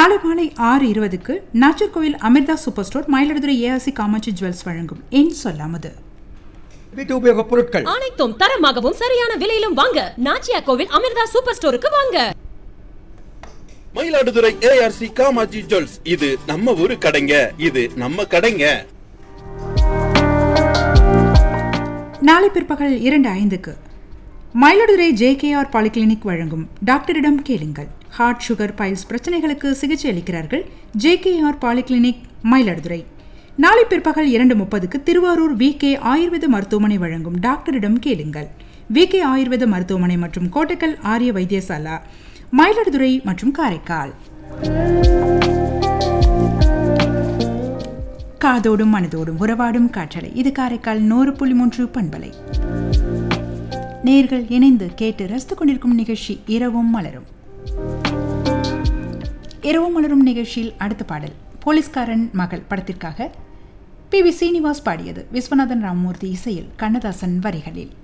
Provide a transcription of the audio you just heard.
நாளை மாலை ஆறு இருபதுக்கு Nachiarkoil Amirtha super store Mayiladuthurai ARC Kamatchi jewels வழங்கும் என் சொல்லாமது வீட்டு உபயோகப் பொருட்கள் அனைத்தும் தரமாகவும் சரியான விலையிலும் வாங்க நாச்சியா கோவில் அமிர்தா சூப்பர் ஸ்டோருக்கு வாங்க மயிலாடுதுறை ஏஆர்சி காமாஜி ஜுவல்ஸ் இது நம்ம ஊரு கடைங்க இது நம்ம கடைங்க நாளை பிற்பகல் இரண்டு ஐந்துக்கு மயிலாடுதுறை ஜேகேஆர் பாலிகிளினிக் வழங்கும் டாக்டரிடம் கேளுங்கள் ஹார்ட் சுகர் பைல்ஸ் பிரச்சனைகளுக்கு சிகிச்சை அளிக்கிறார்கள் ஜேகேஆர் பாலிகிளினிக் மயிலாடுதுறை நாளை பிற்பகல் இரண்டு முப்பதுக்கு திருவாரூர் வி கே ஆயுர்வேத மருத்துவமனை வழங்கும் டாக்டரிடம் கேளுங்கள் வி கே ஆயுர்வேத மருத்துவமனை மற்றும் கோட்டக்கல் ஆரிய வைத்தியசாலா மயிலாடுதுறை மற்றும் காரைக்கால் காதோடும் மனதோடும் உறவாடும் காற்றலை இது காரைக்கால் நூறு புள்ளி மூன்று பண்பலை நேர்கள் இணைந்து கேட்டு ரசித்துக் கொண்டிருக்கும் நிகழ்ச்சி இரவும் மலரும் இரவும் மலரும் நிகழ்ச்சியில் அடுத்த பாடல் போலீஸ்காரன் மகள் படத்திற்காக பி வி சீனிவாஸ் பாடியது விஸ்வநாதன் ராமமூர்த்தி இசையில் கண்ணதாசன் வரிகளில்